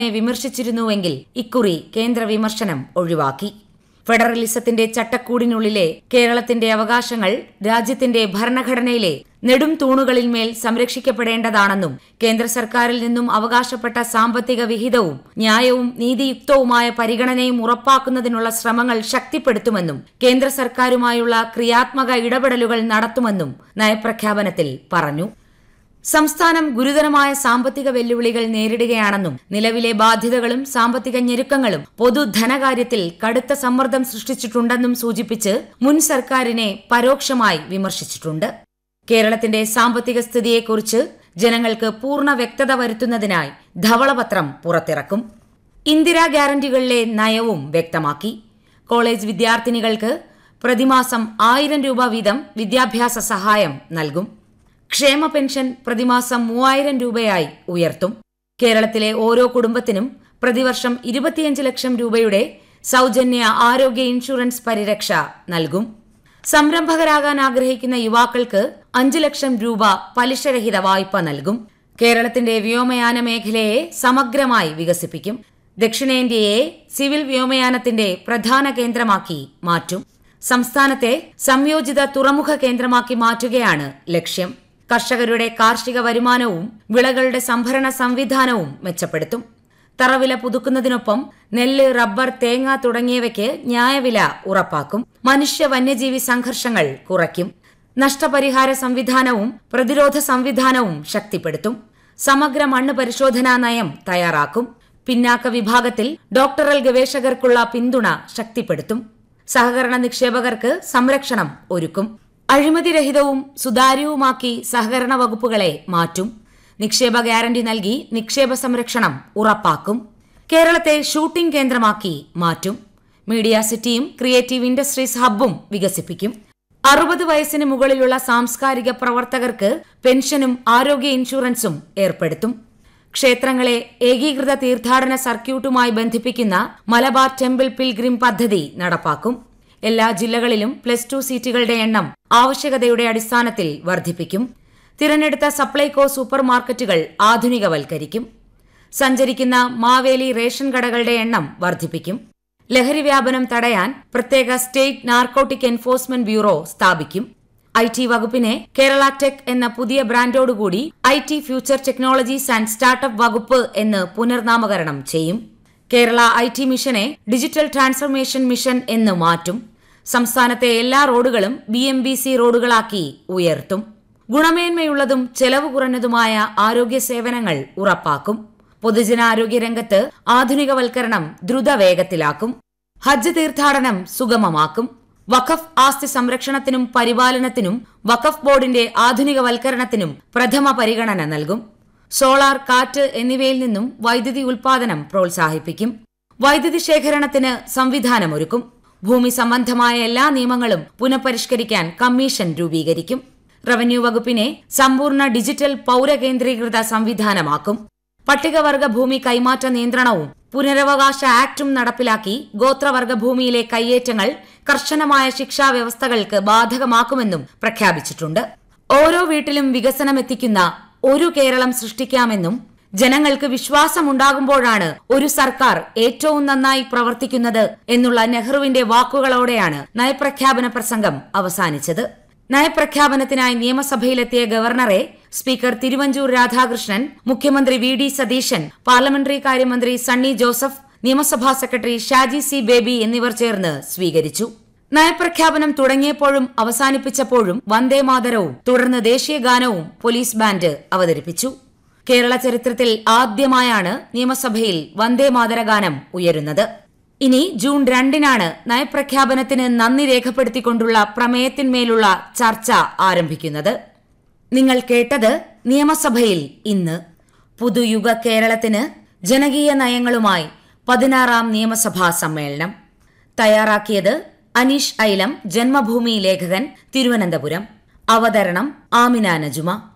വിമർശിച്ചിരുന്നുവെങ്കിൽ ഇക്കുറി കേന്ദ്ര വിമർശനം ഒഴിവാക്കി ഫെഡറലിസത്തിന്റെ ചട്ടക്കൂടിനുള്ളിലെ കേരളത്തിന്റെ അവകാശങ്ങൾ രാജ്യത്തിന്റെ ഭരണഘടനയിലെ നെടും തൂണുകളിന്മേൽ സംരക്ഷിക്കപ്പെടേണ്ടതാണെന്നും കേന്ദ്ര സർക്കാരിൽ നിന്നും അവകാശപ്പെട്ട സാമ്പത്തിക വിഹിതവും ന്യായവും നീതിയുക്തവുമായ പരിഗണനയും ഉറപ്പാക്കുന്നതിനുള്ള ശ്രമങ്ങൾ ശക്തിപ്പെടുത്തുമെന്നും കേന്ദ്ര സർക്കാരുമായുള്ള ക്രിയാത്മക ഇടപെടലുകൾ നടത്തുമെന്നും നയപ്രഖ്യാപനത്തിൽ പറഞ്ഞു സംസ്ഥാനം ഗുരുതരമായ സാമ്പത്തിക വെല്ലുവിളികൾ നേരിടുകയാണെന്നും നിലവിലെ ബാധ്യതകളും സാമ്പത്തിക ഞെരുക്കങ്ങളും പൊതുധനകാര്യത്തിൽ കടുത്ത സമ്മർദ്ദം സൃഷ്ടിച്ചിട്ടുണ്ടെന്നും സൂചിപ്പിച്ച് മുൻ സർക്കാരിനെ പരോക്ഷമായി വിമർശിച്ചിട്ടുണ്ട് കേരളത്തിന്റെ സാമ്പത്തിക സ്ഥിതിയെക്കുറിച്ച് ജനങ്ങൾക്ക് പൂർണ്ണ വ്യക്തത വരുത്തുന്നതിനായി ധവളപത്രം പുറത്തിറക്കും ഇന്ദിരാ ഗ്യാരണ്ടികളിലെ നയവും വ്യക്തമാക്കി കോളേജ് വിദ്യാർത്ഥിനികൾക്ക് പ്രതിമാസം ആയിരം രൂപ വീതം വിദ്യാഭ്യാസ സഹായം നൽകും ക്ഷേമ പെൻഷൻ പ്രതിമാസം മൂവായിരം രൂപയായി ഉയർത്തും കേരളത്തിലെ ഓരോ കുടുംബത്തിനും പ്രതിവർഷം ഇരുപത്തിയഞ്ച് ലക്ഷം രൂപയുടെ സൗജന്യ ആരോഗ്യ ഇൻഷുറൻസ് പരിരക്ഷ നൽകും സംരംഭകരാകാൻ ആഗ്രഹിക്കുന്ന യുവാക്കൾക്ക് അഞ്ച് ലക്ഷം രൂപ പലിശരഹിത വായ്പ നൽകും കേരളത്തിന്റെ വ്യോമയാന മേഖലയെ സമഗ്രമായി വികസിപ്പിക്കും ദക്ഷിണേന്ത്യയെ സിവിൽ വ്യോമയാനത്തിന്റെ പ്രധാന കേന്ദ്രമാക്കി മാറ്റും സംസ്ഥാനത്തെ സംയോജിത തുറമുഖ കേന്ദ്രമാക്കി മാറ്റുകയാണ് ലക്ഷ്യം കർഷകരുടെ കാർഷിക വരുമാനവും വിളകളുടെ സംഭരണ സംവിധാനവും മെച്ചപ്പെടുത്തും തറവില പുതുക്കുന്നതിനൊപ്പം നെല്ല് റബ്ബർ തേങ്ങ തുടങ്ങിയവയ്ക്ക് ന്യായവില ഉറപ്പാക്കും മനുഷ്യ വന്യജീവി സംഘർഷങ്ങൾ കുറയ്ക്കും നഷ്ടപരിഹാര സംവിധാനവും പ്രതിരോധ സംവിധാനവും ശക്തിപ്പെടുത്തും സമഗ്ര മണ്ണ് പരിശോധനാ നയം തയ്യാറാക്കും പിന്നാക്ക വിഭാഗത്തിൽ ഡോക്ടറൽ ഗവേഷകർക്കുള്ള പിന്തുണ ശക്തിപ്പെടുത്തും സഹകരണ നിക്ഷേപകർക്ക് സംരക്ഷണം ഒരുക്കും അഴിമതിരഹിതവും സുതാര്യവുമാക്കി സഹകരണ വകുപ്പുകളെ മാറ്റും നിക്ഷേപ ഗ്യാരണ്ടി നൽകി നിക്ഷേപ സംരക്ഷണം ഉറപ്പാക്കും കേരളത്തെ ഷൂട്ടിംഗ് കേന്ദ്രമാക്കി മാറ്റും മീഡിയ സിറ്റിയും ക്രിയേറ്റീവ് ഇൻഡസ്ട്രീസ് ഹബ്ബും വികസിപ്പിക്കും അറുപത് വയസ്സിന് മുകളിലുള്ള സാംസ്കാരിക പ്രവർത്തകർക്ക് പെൻഷനും ആരോഗ്യ ഇൻഷുറൻസും ഏർപ്പെടുത്തും ക്ഷേത്രങ്ങളെ ഏകീകൃത തീർത്ഥാടന സർക്യൂട്ടുമായി ബന്ധിപ്പിക്കുന്ന മലബാർ ടെമ്പിൾ പിൽഗ്രിം പദ്ധതി നടപ്പാക്കും എല്ലാ ജില്ലകളിലും പ്ലസ് ടു സീറ്റുകളുടെ എണ്ണം ആവശ്യകതയുടെ അടിസ്ഥാനത്തിൽ വർദ്ധിപ്പിക്കും തിരഞ്ഞെടുത്ത സപ്ലൈകോ സൂപ്പർ മാർക്കറ്റുകൾ ആധുനികവൽക്കരിക്കും സഞ്ചരിക്കുന്ന മാവേലി റേഷൻ കടകളുടെ എണ്ണം വർദ്ധിപ്പിക്കും ലഹരി വ്യാപനം തടയാൻ പ്രത്യേക സ്റ്റേറ്റ് നാർക്കോട്ടിക് എൻഫോഴ്സ്മെന്റ് ബ്യൂറോ സ്ഥാപിക്കും ഐ ടി വകുപ്പിനെ കേരള ടെക് എന്ന പുതിയ ബ്രാൻഡോടുകൂടി I T future technologies and startup വകുപ്പ് എന്ന് പുനർനാമകരണം ചെയ്യും കേരള ഐ ടി മിഷനെ ഡിജിറ്റൽ ട്രാൻസ്ഫർമേഷൻ മിഷൻ എന്ന് മാറ്റും സംസ്ഥാനത്തെ എല്ലാ റോഡുകളും ബി എം ബി സി റോഡുകളാക്കി ഉയർത്തും ഗുണമേന്മയുള്ളതും ചെലവ് കുറഞ്ഞതുമായ ആരോഗ്യ സേവനങ്ങൾ ഉറപ്പാക്കും പൊതുജനാരോഗ്യ രംഗത്ത് ആധുനികവൽക്കരണം ദ്രുതവേഗത്തിലാക്കും ഹജ്ജ് തീർത്ഥാടനം സുഗമമാക്കും വഖഫ് ആസ്തി സംരക്ഷണത്തിനും പരിപാലനത്തിനും വഖഫ് ബോർഡിന്റെ ആധുനികവൽക്കരണത്തിനും പ്രഥമ പരിഗണന നൽകും സോളാർ കാറ്റ് എന്നിവയിൽ നിന്നും വൈദ്യുതി ഉൽപാദനം പ്രോത്സാഹിപ്പിക്കും വൈദ്യുതി ശേഖരണത്തിന് സംവിധാനമൊരുക്കും ഭൂമി സംബന്ധമായ എല്ലാ നിയമങ്ങളും പുനഃപരിഷ്കരിക്കാൻ കമ്മീഷൻ രൂപീകരിക്കും റവന്യൂ വകുപ്പിനെ സമ്പൂർണ്ണ ഡിജിറ്റൽ പൌരകേന്ദ്രീകൃത സംവിധാനമാക്കും പട്ടികവർഗ ഭൂമി കൈമാറ്റ നിയന്ത്രണവും പുനരവകാശ ആക്ടും നടപ്പിലാക്കി ഗോത്രവർഗ ഭൂമിയിലെ കയ്യേറ്റങ്ങൾ കർശനമായ ശിക്ഷാ വ്യവസ്ഥകൾക്ക് ബാധകമാക്കുമെന്നും പ്രഖ്യാപിച്ചിട്ടുണ്ട് ഓരോ വീട്ടിലും വികസനം എത്തിക്കുന്ന ഒരു കേരളം സൃഷ്ടിക്കാമെന്നും ജനങ്ങൾക്ക് വിശ്വാസമുണ്ടാകുമ്പോഴാണ് ഒരു സർക്കാർ ഏറ്റവും നന്നായി പ്രവർത്തിക്കുന്നത് എന്നുള്ള നെഹ്റുവിന്റെ വാക്കുകളോടെയാണ് നയപ്രഖ്യാപന പ്രസംഗം അവസാനിച്ചത് നയപ്രഖ്യാപനത്തിനായി നിയമസഭയിലെത്തിയ ഗവർണറെ സ്പീക്കർ തിരുവഞ്ചൂർ രാധാകൃഷ്ണൻ മുഖ്യമന്ത്രി വി ഡി സതീശൻ പാർലമെന്ററി കാര്യമന്ത്രി സണ്ണി ജോസഫ് നിയമസഭാ സെക്രട്ടറി ഷാജി സി ബേബി എന്നിവർ ചേർന്ന് സ്വീകരിച്ചു നയപ്രഖ്യാപനം തുടങ്ങിയപ്പോഴും അവസാനിപ്പിച്ചപ്പോഴും വന്ദേ മാതരവും തുടർന്ന് ദേശീയ ഗാനവും പോലീസ് ബാൻഡ് അവതരിപ്പിച്ചു കേരള ചരിത്രത്തിൽ ആദ്യമായാണ് നിയമസഭയിൽ വന്ദേ മാതര ഗാനം ഉയരുന്നത് ഇനി ജൂൺ രണ്ടിനാണ് നയപ്രഖ്യാപനത്തിന് നന്ദി രേഖപ്പെടുത്തിക്കൊണ്ടുള്ള പ്രമേയത്തിന്മേലുള്ള ചർച്ച ആരംഭിക്കുന്നത് നിങ്ങൾ കേട്ടത് നിയമസഭയിൽ ഇന്ന് പുതുയുഗ കേരളത്തിന് ജനകീയ നയങ്ങളുമായി പതിനാറാം നിയമസഭാ സമ്മേളനം തയ്യാറാക്കിയത് അനീഷ് ഐലം ജന്മഭൂമി ലേഖകൻ തിരുവനന്തപുരം അവതരണം ആമിന നജുമ